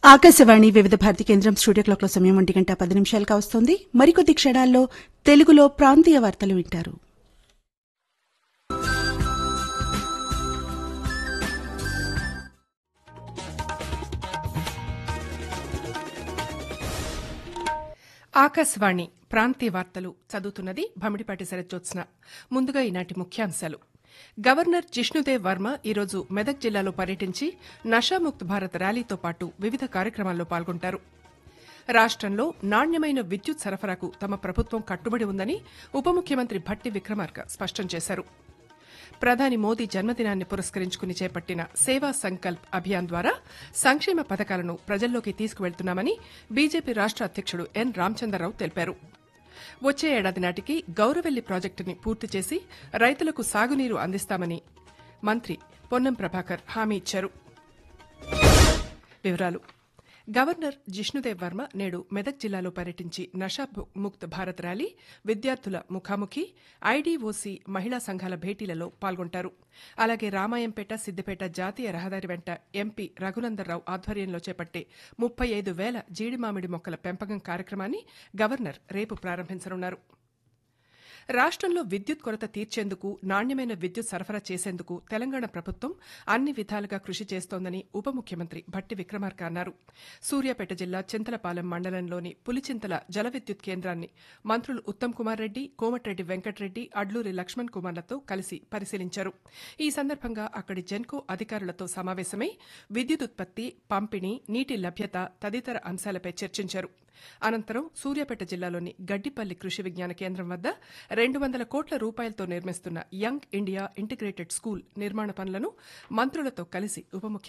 ఆకాశవాణి వివిధ భారతి కేంద్రం స్టూడియో క్లాక్లో సమయం ఒంటి గంట పది నిమిషాలుగా వస్తోంది మరికొద్ది క్షణాల్లో తెలుగులో ప్రాంతీయ వార్తలు వింటారు ఆకాశవాణి ప్రాంతీయ వార్తలు చదువుతున్నది భమిడిపాటి శరజ్జోత్స్న ముందుగా ఈనాటి ముఖ్యాంశాలు గవర్నర్ జిష్ణుదేవ్ వర్మ ఈరోజు మెదక్ జిల్లాలో పర్యటించి నషాముక్త్ భారత్ ర్యాలీతో పాటు వివిధ కార్యక్రమాల్లో పాల్గొంటారు రాష్టంలో నాణ్యమైన విద్యుత్ సరఫరాకు తమ ప్రభుత్వం కట్టుబడి ఉందని ఉప ముఖ్యమంత్రి భట్టి విక్రమార్క స్పష్టం చేశారు ప్రధాని మోదీ జన్మదినాన్ని పురస్కరించుకుని చేపట్టిన సేవా సంకల్ప్ అభియాన్ ద్వారా సంక్షేమ పథకాలను ప్రజల్లోకి తీసుకువెళ్తున్నామని బీజేపీ రాష్ట అధ్యక్షుడు ఎన్ రామచంద్రరావు తెలిపారు వచ్చే ఏడాది నాటికి గౌరవెల్లి ప్రాజెక్టుని పూర్తి చేసి రైతులకు సాగునీరు అందిస్తామని మంత్రి పొన్నం ప్రభాకర్ హామీ ఇచ్చారు వివరాలు గవర్నర్ జిష్ణుదేవ్ వర్మ నేడు మెదక్ జిల్లాలో పర్యటించి నషా ముక్త్ భారత్ ర్యాలీ విద్యార్థుల ముఖాముఖి ఐడీఓసీ మహిళా సంఘాల భేటీలలో పాల్గొంటారు అలాగే రామాయంపేట సిద్దిపేట జాతీయ రహదారి వెంట ఎంపీ రఘునందర్రావు ఆధ్వర్యంలో చేపట్టే ముప్పై ఐదు వేల జీడి మామిడి మొక్కల పెంపకం కార్యక్రమాన్ని గవర్నర్ రేపు ప్రారంభించనున్నారు రాష్టంలో విద్యుత్ కొరత తీర్చేందుకు నాణ్యమైన విద్యుత్ సరఫరా చేసేందుకు తెలంగాణ ప్రభుత్వం అన్ని విధాలుగా కృషి చేస్తోందని ఉప ముఖ్యమంత్రి భట్టి విక్రమార్క అన్నారు సూర్యాపేట జిల్లా చింతలపాలెం మండలంలోని పులిచింతల జల విద్యుత్ కేంద్రాన్ని మంత్రులు ఉత్తమ్ కుమార్ రెడ్డి కోమటిరెడ్డి వెంకటరెడ్డి అడ్లూరి లక్ష్మణ్ కుమార్లతో కలిసి పరిశీలించారు ఈ సందర్భంగా అక్కడి జెన్కో అధికారులతో సమావేశమై విద్యుత్ ఉత్పత్తి పంపిణీ నీటి లభ్యత తదితర అంశాలపై చర్చించారు అనంతరం సూర్యాపేట జిల్లాలోని గడ్డిపల్లి కృషి విజ్ఞాన కేంద్రం వద్ద రెండు వందల కోట్ల రూపాయలతో నిర్మిస్తున్న యంగ్ ఇండియా ఇంటిగ్రేటెడ్ స్కూల్ నిర్మాణ పనులను మంత్రులతో కలిసి ఉప ముఖ్యమంత్రి